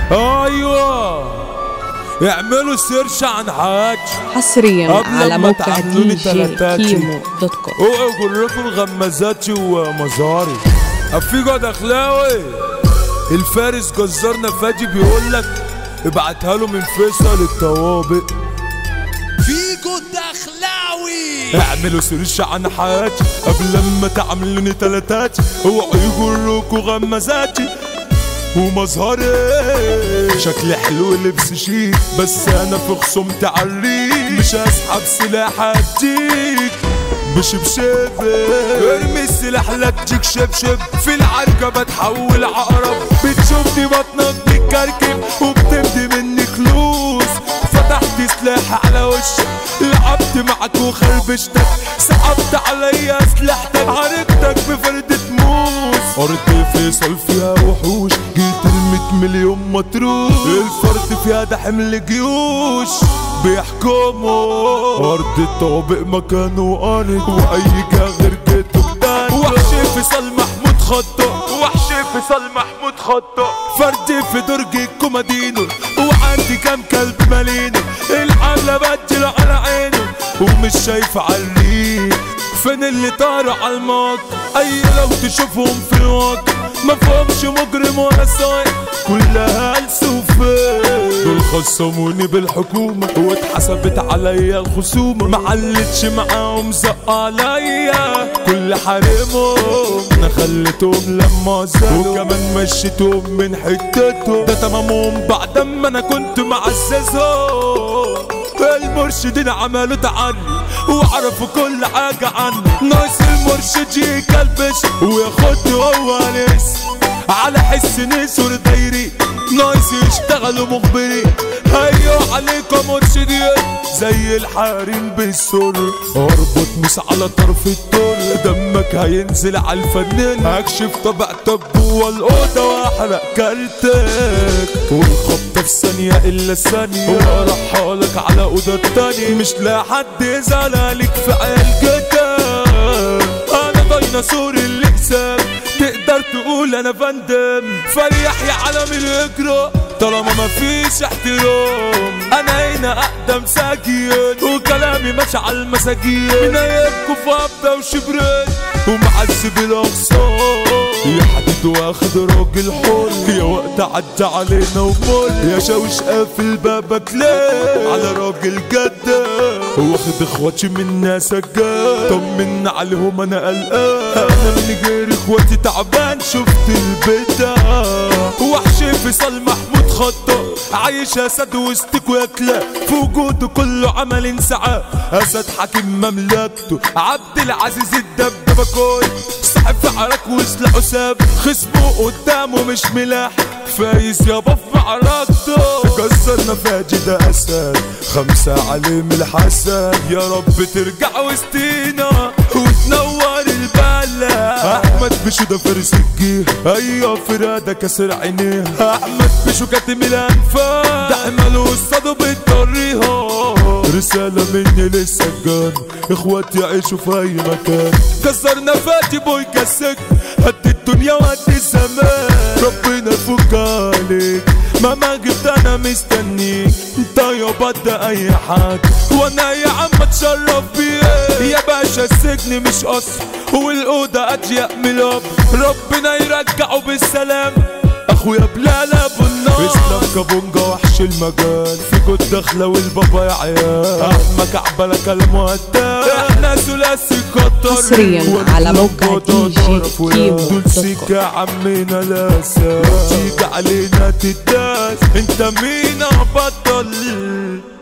ايوه اعملوا سيرش عن حياتي حصريا قبل على ما موقع تعملوا لي دي جي تلاتاتي. كيمو دوت كوم اوعوا يجركم غمازاتي ومزاري افيجو دخلاوي الفارس جزار نفاجي بيقول لك ابعتها له من فيصل الطوابق فيجو الدخلاوي اعملوا سيرش عن حياتي قبل لما تعملوني تلاتاتي اوعوا يجركوا غمازاتي ومظهري شكلي حلو لبس شيك بس انا في خصومتي عريك مش هسحب سلاح اديك بشبشبي ارمي السلاح لا تجيك شبشب في العركة بتحول عقرب بتشوفني بطنك بتكركب وبتمضي مني كلوز فتحت سلاح على وشك لعبت معك وخربشتك سحبت عليا اسلحتك عرفتك بفردة موس ارض فيصل فيها وحوش جيت الميت مليون مطروش الفرد فيها ده حمل جيوش بيحكموا ارض الطوابق مكانه قانت واي جا غير جيته بدان وحش فيصل محمود خطه وحش فيصل محمود خطه فردي في درج الكومادينو وعندي كام كلب مالينو الحملة بدل على عينه ومش شايف عليه فين اللي طاروا على الموت اي لو تشوفهم في الواقع ما فهمش مجرم ولا سايق كلها هلس وفين دول خصموني بالحكومة واتحسبت عليا الخصومة معلتش معاهم زق عليا كل حريمهم انا خليتهم لما زالوا وكمان مشيتهم من حتتهم ده تمامهم بعد ما انا كنت معززهم المرشدين عملوا تعلي وعرفوا كل حاجة عني ناقص المرشد يكلبش وياخد هو لسه على حس نسور دايري ناقص يشتغلوا مخبرين هيو عليكم مرشدين زي الحريم بالسر اربط مش على طرف الطول دمك هينزل على الفنان هكشف طبقتك جوه الاوضه واحرق كارتك والخبطه في ثانيه الا ثانيه وارحها لك على اوضه التانية مش لا حد يزعلك في عيال انا ديناصور الاقسام تقدر تقول انا فندم فليح يا علم الاجرا طالما مفيش احترام انا هنا اقدم ساجين وكلامي ماشي على المساجين من ايامكم في هبده وشبرين ومعذب الاغصان يا حديد واخد راجل حر يا وقت عدى علينا ومر يا شاوش قافل بابك ليه على راجل جد واخد اخواتي من ناس سجاد طمن عليهم انا قلقان انا من غير اخواتي تعبان شفت البدا وحش فيصل محمود خطه عايش اسد وسطك وياكله في وجوده كله عمل انسعاب اسد حاكم مملكته عبد العزيز الدبدبه كل صاحب في عراك وسلاحه ساب خصمه قدامه مش ملاح فايز يابا في معركته كسرنا فاجي ده اسد خمسة عليه من الحسن يا رب ترجع وسطينا وتنور البلد احمد بشو ده فارس الجيه ايوه فرادة كسر عينيه احمد بشو كاتم الانفاس ده حماله وصاده بيطريها رسالة مني للسجان اخواتي يعيشوا في اي مكان كسرنا فاتي بوي كسك قد الدنيا وقد الزمان ربنا يفك عليك مهما جبت انا مستنيك انت يا بدا اي حاجة وانا يا عم اتشرف بيك يا باشا السجن مش قصر والاوضة اضيق من الاب ربنا يرجعه بالسلام اخويا بلال ابو النار اسلام كابونجا وحش المجال في جود داخله والبابا يا عيال احمى كعبله كلام وهدام احنا ثلاثي كتر حصرياً على موقع دي جي كيمو دوت كوم. سيكا يا عمنا لاسا تيجي علينا تداس انت مين يا بطل